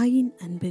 தாயின் அன்பு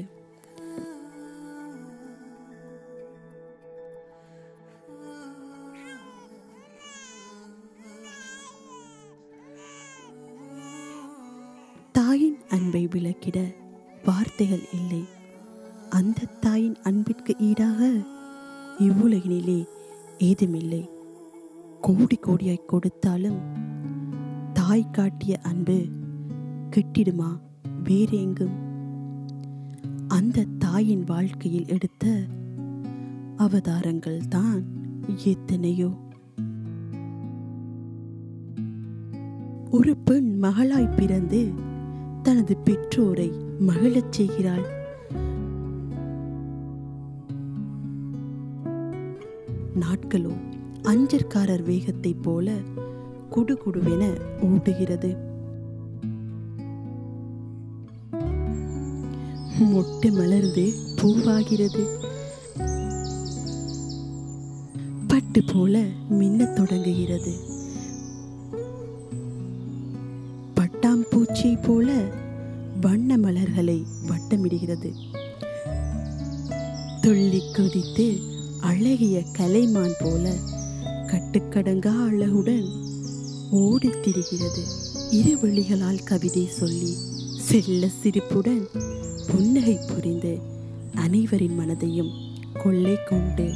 தாயின் அன்பை விளக்கிட வார்த்தைகள் இல்லை அந்த தாயின் அன்பிற்கு ஈடாக இவ்வுலகினிலே ஏதுமில்லை கோடி கோடியாய் கொடுத்தாலும் தாய் காட்டிய அன்பு கிட்டிடுமா வேறு எங்கும் அந்த தாயின் வாழ்க்கையில் எடுத்த அவதாரங்கள் தான் எத்தனையோ ஒரு பெண் மகளாய் பிறந்து தனது பெற்றோரை மகிழச் செய்கிறாள் நாட்களோ அஞ்சற்காரர் வேகத்தைப் போல குடுகுடுவென ஓடுகிறது மொட்டு மலர்ந்து பூவாகிறது பட்டு போல மின்னத் தொடங்குகிறது பட்டாம்பூச்சி போல வண்ண மலர்களை வட்டமிடுகிறது துள்ளி குதித்து அழகிய கலைமான் போல கட்டுக்கடங்கா அழகுடன் ஓடித் திரிகிறது இரு விழிகளால் கவிதை சொல்லி செல்ல சிரிப்புடன் புன்னகை புரிந்து அனைவரின் மனதையும் கொள்ளை கொண்டு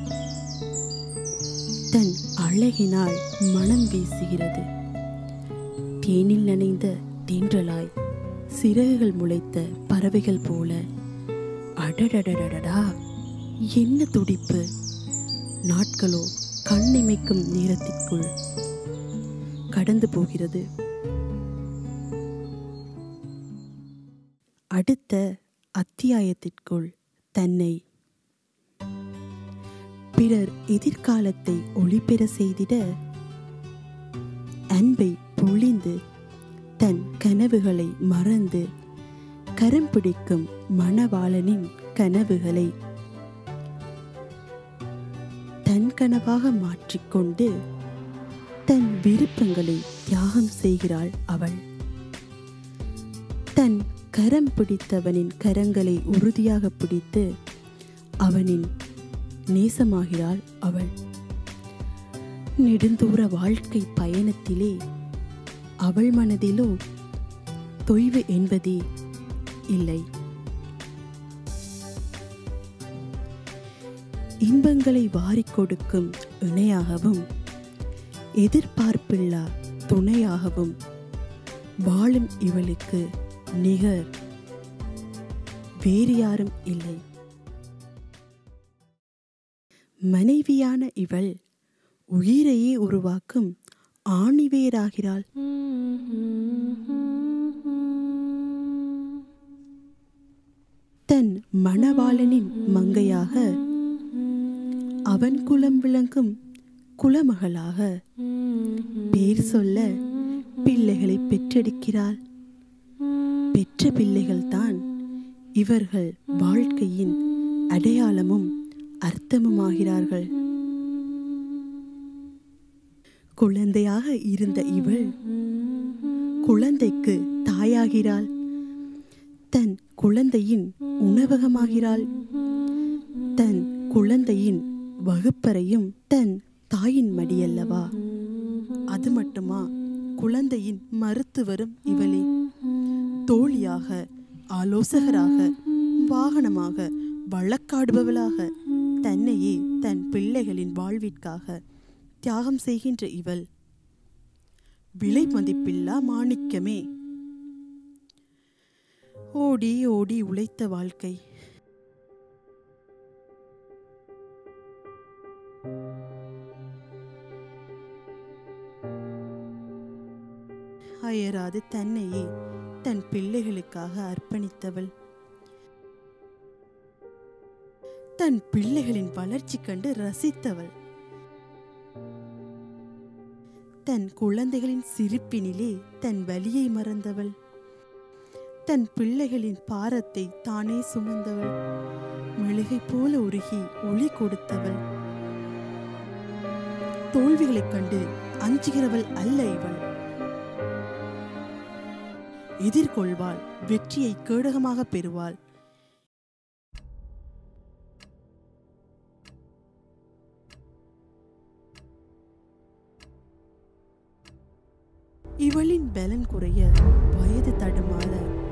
தன் அழகினால் மனம் வீசுகிறது தேனில் நனைந்த தென்றலாய் சிறகுகள் முளைத்த பறவைகள் போல அடடடடடடா என்ன துடிப்பு நாட்களோ கண்ணிமைக்கும் நேரத்திற்குள் கடந்து போகிறது அடுத்த அத்தியாயத்திற்குள் தன்னை பிறர் எதிர்காலத்தை ஒளிபெற செய்திட அன்பை பொழிந்து தன் கனவுகளை மறந்து கரம் பிடிக்கும் மணவாளனின் கனவுகளை தன் கனவாக மாற்றிக்கொண்டு தன் விருப்பங்களை தியாகம் செய்கிறாள் அவள் தன் கரம் பிடித்தவனின் கரங்களை உறுதியாக பிடித்து அவனின் நேசமாகிறாள் அவள் நெடுந்தூர வாழ்க்கை பயணத்திலே அவள் மனதிலோ தொய்வு என்பதே இல்லை இன்பங்களை வாரிக் கொடுக்கும் இணையாகவும் எதிர்பார்ப்பில்லா துணையாகவும் வாழும் இவளுக்கு நிகர் வேறு யாரும் இல்லை மனைவியான இவள் உயிரையே உருவாக்கும் ஆணிவேராகிறாள் தன் மணவாளனின் மங்கையாக அவன் குலம் விளங்கும் குலமகளாக பேர் சொல்ல பிள்ளைகளை பெற்றெடுக்கிறாள் பெற்ற பிள்ளைகள்தான் இவர்கள் வாழ்க்கையின் அடையாளமும் அர்த்தமுமாகிறார்கள் குழந்தையாக இருந்த இவள் குழந்தைக்கு தாயாகிறாள் தன் குழந்தையின் உணவகமாகிறாள் தன் குழந்தையின் வகுப்பறையும் தன் தாயின் மடியல்லவா அது மட்டுமா குழந்தையின் மருத்துவரும் இவளே தோழியாக ஆலோசகராக வாகனமாக வழக்காடுபவளாக தன்னையே தன் பிள்ளைகளின் வாழ்விற்காக தியாகம் செய்கின்ற இவள் விலை மதிப்பில்லா மாணிக்கமே ஓடி ஓடி உழைத்த வாழ்க்கை அயராது தன்னையே தன் பிள்ளைகளுக்காக அர்ப்பணித்தவள் தன் பிள்ளைகளின் வளர்ச்சி கண்டு ரசித்தவள் தன் குழந்தைகளின் சிரிப்பினிலே தன் வலியை மறந்தவள் தன் பிள்ளைகளின் பாரத்தை தானே சுமந்தவள் மெழுகை போல உருகி ஒளி கொடுத்தவள் தோல்விகளைக் கண்டு அஞ்சுகிறவள் அல்ல இவள் எதிர்கொள்வாள் வெற்றியை கேடகமாக பெறுவாள் இவளின் பலன் குறைய வயது தடுமாற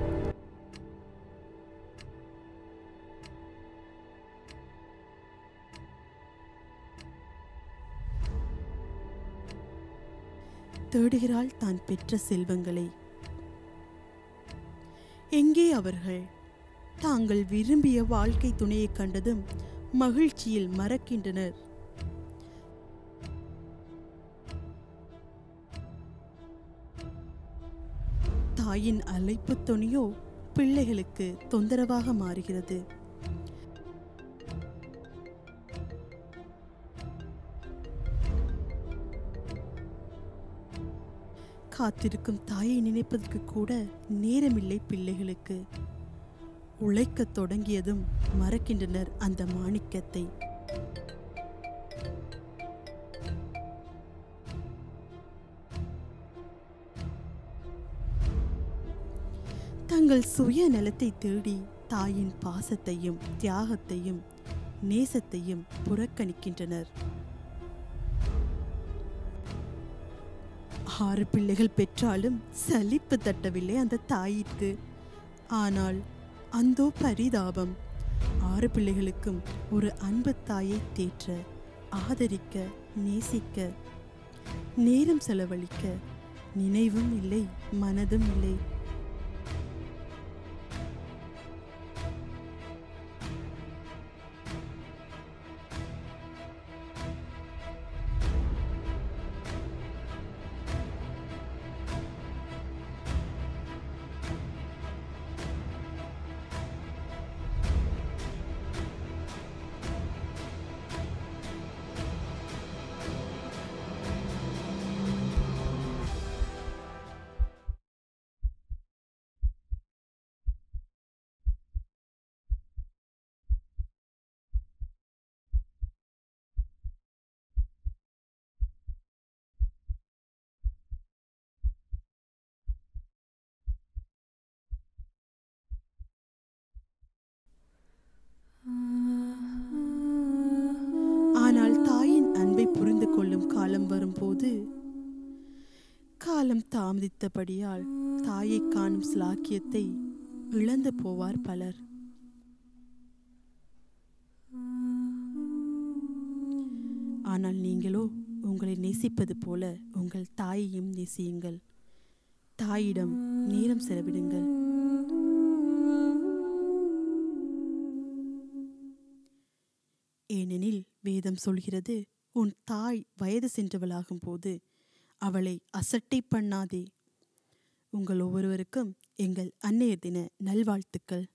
தேடுகிறாள் தான் பெற்ற செல்வங்களை எங்கே அவர்கள் தாங்கள் விரும்பிய வாழ்க்கை துணையைக் கண்டதும் மகிழ்ச்சியில் மறக்கின்றனர் தாயின் அழைப்பு துணியோ பிள்ளைகளுக்கு தொந்தரவாக மாறுகிறது காத்திருக்கும் தாயை நினைப்பதற்கு கூட நேரமில்லை பிள்ளைகளுக்கு உழைக்கத் தொடங்கியதும் மறக்கின்றனர் அந்த மாணிக்கத்தை தங்கள் சுய நலத்தை தேடி தாயின் பாசத்தையும் தியாகத்தையும் நேசத்தையும் புறக்கணிக்கின்றனர் ஆறு பிள்ளைகள் பெற்றாலும் சலிப்பு தட்டவில்லை அந்த தாயிற்கு ஆனால் அந்தோ பரிதாபம் ஆறு பிள்ளைகளுக்கும் ஒரு அன்பு தாயை தேற்ற ஆதரிக்க நேசிக்க நேரம் செலவழிக்க நினைவும் இல்லை மனதும் இல்லை ஆனால் தாயின் அன்பை புரிந்து கொள்ளும் காலம் வரும்போது காலம் தாமதித்தபடியால் தாயை காணும் சிலாக்கியத்தை இழந்து போவார் பலர் ஆனால் நீங்களோ உங்களை நேசிப்பது போல உங்கள் தாயையும் நேசியுங்கள் தாயிடம் நேரம் செலவிடுங்கள் ஏனெனில் வேதம் சொல்கிறது உன் தாய் வயது சென்றவளாகும் போது அவளை அசட்டை பண்ணாதே உங்கள் ஒவ்வொருவருக்கும் எங்கள் அன்னையர் தின நல்வாழ்த்துக்கள்